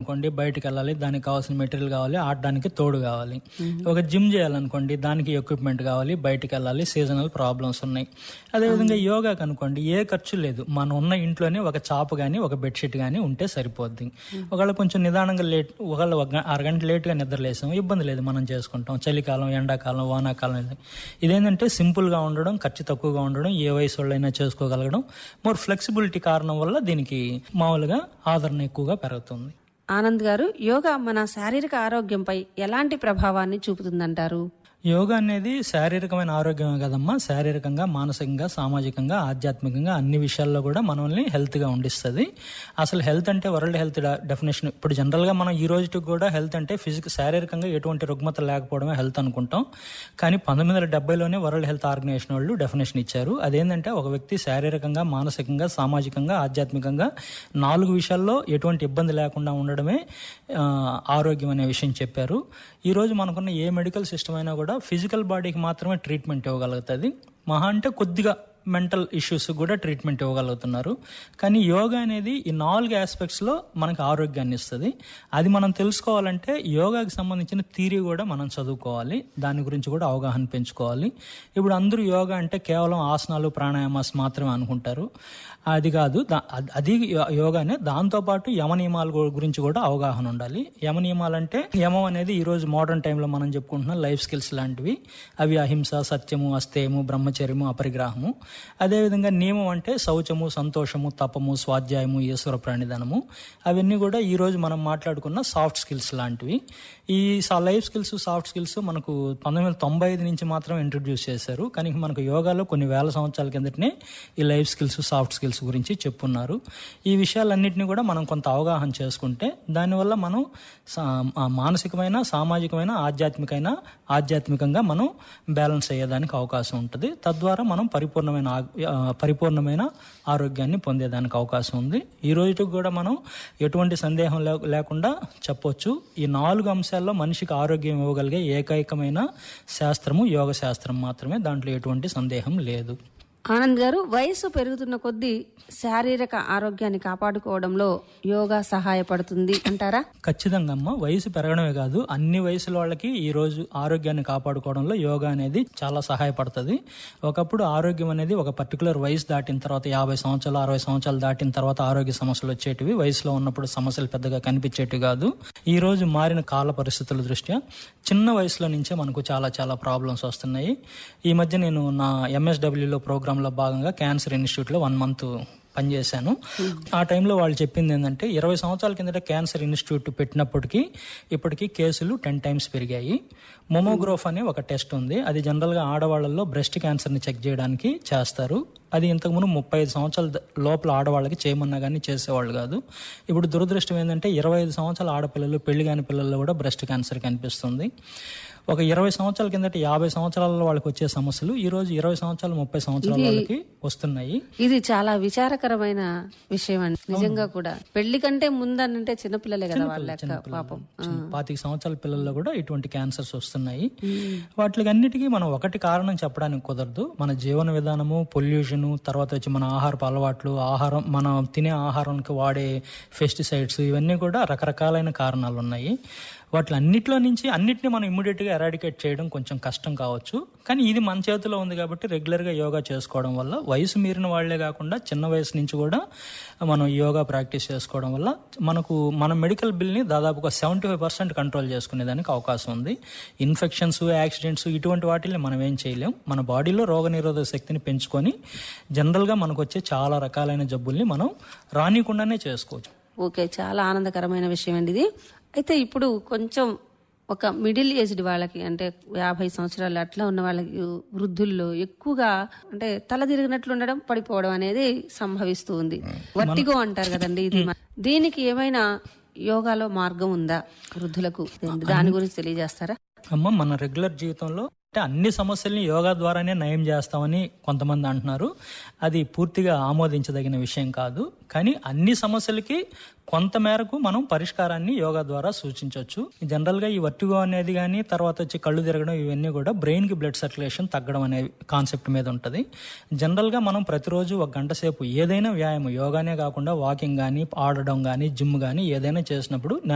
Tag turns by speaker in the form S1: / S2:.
S1: అనుకోండి బయటకు వెళ్ళాలి దానికి కావాల్సిన మెటీరియల్ కావాలి ఆడడానికి తోడు కావాలి ఒక జిమ్ చేయాలనుకోండి దానికి ఎక్విప్మెంట్ కావాలి బయటకు వెళ్ళాలి సీజనల్ ప్రాబ్లమ్స్ ఉన్నాయి అదేవిధంగా యోగాకి అనుకోండి ఏ ఖర్చు లేదు మనం ఉన్న ఇంట్లోనే ఒక చాప కానీ ఒక బెడ్షీట్ కానీ ఉంటే సరిపోద్ది ఒకవేళ కొంచెం నిదానంగా లేట్ ఒకవేళ ఒక గ- అరగంట లేట్గా నిద్రలేసాం ఇబ్బంది లేదు మనం చేసుకుంటాం చలికాలం ఎండాకాలం వానాకాలం ఇది. ఇదేంటంటే సింపుల్గా ఉండడం ఖర్చు తక్కువగా ఉండడం ఏ వయసు వాళ్ళైనా చేసుకోగలగడం మోర్ ఫ్లెక్సిబిలిటీ కారణం వల్ల దీనికి మామూలుగా ఆదరణ ఎక్కువగా పెరుగుతుంది
S2: ఆనంద్ గారు యోగా మన శారీరక ఆరోగ్యంపై ఎలాంటి ప్రభావాన్ని చూపుతుందంటారు
S1: యోగా అనేది శారీరకమైన ఆరోగ్యమే కదమ్మా శారీరకంగా మానసికంగా సామాజికంగా ఆధ్యాత్మికంగా అన్ని విషయాల్లో కూడా మనల్ని హెల్త్గా ఉండిస్తుంది అసలు హెల్త్ అంటే వరల్డ్ హెల్త్ డెఫినేషన్ ఇప్పుడు జనరల్గా మనం ఈ రోజుకి కూడా హెల్త్ అంటే ఫిజిక్ శారీరకంగా ఎటువంటి రుగ్మత లేకపోవడమే హెల్త్ అనుకుంటాం కానీ పంతొమ్మిది వందల డెబ్బైలోనే వరల్డ్ హెల్త్ ఆర్గనైజేషన్ వాళ్ళు డెఫినేషన్ ఇచ్చారు అదేంటంటే ఒక వ్యక్తి శారీరకంగా మానసికంగా సామాజికంగా ఆధ్యాత్మికంగా నాలుగు విషయాల్లో ఎటువంటి ఇబ్బంది లేకుండా ఉండడమే ఆ, ఆరోగ్యం అనే విషయం చెప్పారు ఈ రోజు మనకున్న ఏ మెడికల్ సిస్టమ్ అయినా కూడా ఫిజికల్ బాడీకి మాత్రమే ట్రీట్మెంట్ ఇవ్వగలుగుతుంది మహా అంటే కొద్దిగా మెంటల్ ఇష్యూస్ కూడా ట్రీట్మెంట్ ఇవ్వగలుగుతున్నారు కానీ యోగా అనేది ఈ నాలుగు ఆస్పెక్ట్స్లో మనకు ఆరోగ్యాన్ని ఇస్తుంది అది మనం తెలుసుకోవాలంటే యోగాకి సంబంధించిన థీరీ కూడా మనం చదువుకోవాలి దాని గురించి కూడా అవగాహన పెంచుకోవాలి ఇప్పుడు అందరూ యోగా అంటే కేవలం ఆసనాలు ప్రాణాయామాస్ మాత్రమే అనుకుంటారు అది కాదు దా- అది- అది యో- యోగానే దాంతోపాటు యమ నియమాల గు- గురించి కూడా అవగాహన ఉండాలి యమ నియమాలు అంటే యమం అనేది ఈ రోజు మోడర్న్ టైంలో మనం చెప్పుకుంటున్నాం లైఫ్ స్కిల్స్ లాంటివి అవి అహింస సత్యము అస్తేయము బ్రహ్మచర్యము అపరిగ్రహము అదేవిధంగా నియమం అంటే శౌచము సంతోషము తపము స్వాధ్యాయము ఈశ్వర ప్రాణిధనము అవన్నీ కూడా ఈ రోజు మనం మాట్లాడుకున్న సాఫ్ట్ స్కిల్స్ లాంటివి ఈ సా- లైఫ్ స్కిల్స్ సాఫ్ట్ స్కిల్స్ మనకు పంతొమ్మిది వందల తొంభై ఐదు నుంచి మాత్రం ఇంట్రడ్యూస్ చేశారు కానీ మనకు యోగాలో కొన్ని వేల సంవత్సరాల కిందటనే ఈ లైఫ్ స్కిల్స్ సాఫ్ట్ స్కిల్స్ గురించి చెప్పున్నారు ఈ విషయాలన్నింటినీ కూడా మనం కొంత అవగాహన చేసుకుంటే దానివల్ల మనం సా- ఆ మానసికమైన సామాజికమైన ఆధ్యాత్మికమైన ఆధ్యాత్మికంగా మనం బ్యాలెన్స్ అయ్యేదానికి అవకాశం ఉంటుంది తద్వారా మనం పరిపూర్ణమైన ఆ- ఆ, పరిపూర్ణమైన ఆరోగ్యాన్ని పొందేదానికి అవకాశం ఉంది ఈ రోజుకి కూడా మనం ఎటువంటి సందేహం లే- లేకుండా చెప్పొచ్చు ఈ నాలుగు అంశాల్లో మనిషికి ఆరోగ్యం ఇవ్వగలిగే ఏకైకమైన శాస్త్రము యోగ శాస్త్రం మాత్రమే దాంట్లో ఎటువంటి సందేహం లేదు
S2: ఆనంద్ గారు వయసు పెరుగుతున్న కొద్దీ శారీరక ఆరోగ్యాన్ని కాపాడుకోవడంలో యోగా సహాయపడుతుంది అంటారా
S1: ఖచ్చితంగా అమ్మ వయసు పెరగడమే కాదు అన్ని వయసుల వాళ్ళకి ఈ రోజు ఆరోగ్యాన్ని కాపాడుకోవడంలో యోగా అనేది చాలా సహాయపడుతుంది ఒకప్పుడు ఆరోగ్యం అనేది ఒక పర్టికులర్ వయసు దాటిన తర్వాత యాభై సంవత్సరాలు అరవై సంవత్సరాలు దాటిన తర్వాత ఆరోగ్య సమస్యలు వచ్చేటివి వయసులో ఉన్నప్పుడు సమస్యలు పెద్దగా కనిపించేటివి కాదు ఈ రోజు మారిన కాల పరిస్థితుల దృష్ట్యా చిన్న వయసులో నుంచే మనకు చాలా చాలా ప్రాబ్లమ్స్ వస్తున్నాయి ఈ మధ్య నేను నా ఎంఎస్డబ్ల్యూలో ప్రోగ్రాంలో భాగంగా క్యాన్సర్ ఇన్స్టిట్యూట్లో వన్ మంత్ పనిచేశాను ఆ టైంలో వాళ్ళు చెప్పింది ఏంటంటే ఇరవై సంవత్సరాల కిందట క్యాన్సర్ ఇన్స్టిట్యూట్ పెట్టినప్పటికీ ఇప్పటికీ కేసులు టెన్ టైమ్స్ పెరిగాయి మొమోగ్రోఫ్ అనే ఒక టెస్ట్ ఉంది అది జనరల్గా ఆడవాళ్ళలో బ్రెస్ట్ క్యాన్సర్ని చెక్ చేయడానికి చేస్తారు అది ఇంతకుముందు ముప్పై ఐదు సంవత్సరాల ద- లోపల ఆడవాళ్ళకి చేయమన్నా కానీ చేసేవాళ్ళు కాదు ఇప్పుడు దురదృష్టం ఏంటంటే ఇరవై ఐదు సంవత్సరాల ఆడపిల్లలు పెళ్లి కాని పిల్లల్లో కూడా బ్రెస్ట్ క్యాన్సర్ కనిపిస్తుంది ఒక ఇరవై సంవత్సరాల కిందట యాభై సంవత్సరాల వాళ్ళకి వచ్చే సమస్యలు ఈ రోజు ఇరవై సంవత్సరాలు ముప్పై సంవత్సరాల వాళ్ళకి వస్తున్నాయి
S2: ఇది చాలా విచారకరమైన విషయం అండి నిజంగా కూడా పెళ్లి కంటే ముందనంటే చిన్నపిల్లలే కదా వాళ్ళ లెక్క పాపం
S1: చిన్న పాతిక సంవత్సరాల పిల్లల్లో కూడా ఇటువంటి క్యాన్సర్స్ వస్తున్నాయి వాటికి అన్నిటికీ మనం ఒకటి కారణం చెప్పడానికి కుదరదు మన జీవన విధానము పొల్యూషన్ తర్వాత వచ్చి మన ఆహారపు అలవాట్లు ఆహారం మనం తినే ఆహారానికి వాడే పెస్టిసైడ్స్ ఇవన్నీ కూడా రకరకాలైన కారణాలు ఉన్నాయి వాటి అన్నిట్లో నుంచి అన్నిటిని మనం ఇమ్మీడియట్గా ఎరాడికేట్ చేయడం కొంచెం కష్టం కావచ్చు కానీ ఇది మన చేతిలో ఉంది కాబట్టి రెగ్యులర్గా యోగా చేసుకోవడం వల్ల వయసు మీరిన వాళ్లే కాకుండా చిన్న వయసు నుంచి కూడా మనం యోగా ప్రాక్టీస్ చేసుకోవడం వల్ల మనకు మన మెడికల్ బిల్ని దాదాపుగా సెవెంటీ ఫైవ్ పర్సెంట్ కంట్రోల్ చేసుకునేదానికి అవకాశం ఉంది ఇన్ఫెక్షన్స్ యాక్సిడెంట్స్ ఇటువంటి వాటిని మనం ఏం చేయలేం మన బాడీలో రోగనిరోధక శక్తిని పెంచుకొని జనరల్గా మనకు వచ్చే చాలా రకాలైన జబ్బుల్ని మనం రానికుండానే చేసుకోవచ్చు
S2: ఓకే చాలా ఆనందకరమైన విషయం అండి ఇది అయితే ఇప్పుడు కొంచెం ఒక మిడిల్ ఏజ్డ్ వాళ్ళకి అంటే యాభై సంవత్సరాలు అట్లా ఉన్న వాళ్ళకి వృద్ధుల్లో ఎక్కువగా అంటే తల తిరిగినట్లు ఉండడం పడిపోవడం అనేది సంభవిస్తూ ఉంది వట్టిగో అంటారు కదండి ఇది దీనికి ఏమైనా యోగాలో మార్గం ఉందా వృద్ధులకు దాని గురించి తెలియజేస్తారా
S1: అమ్మ మన రెగ్యులర్ జీవితంలో అంటే అన్ని సమస్యల్ని యోగా ద్వారానే నయం చేస్తామని కొంతమంది అంటున్నారు అది పూర్తిగా ఆమోదించదగిన విషయం కాదు కానీ అన్ని సమస్యలకి కొంత మేరకు మనం పరిష్కారాన్ని యోగా ద్వారా సూచించవచ్చు జనరల్గా ఈ వర్టిగో అనేది కానీ తర్వాత వచ్చి కళ్ళు తిరగడం ఇవన్నీ కూడా బ్రెయిన్కి బ్లడ్ సర్క్యులేషన్ తగ్గడం అనే కాన్సెప్ట్ మీద ఉంటుంది జనరల్గా మనం ప్రతిరోజు ఒక గంట సేపు ఏదైనా వ్యాయామం యోగానే కాకుండా వాకింగ్ కానీ ఆడడం కానీ జిమ్ కానీ ఏదైనా చేసినప్పుడు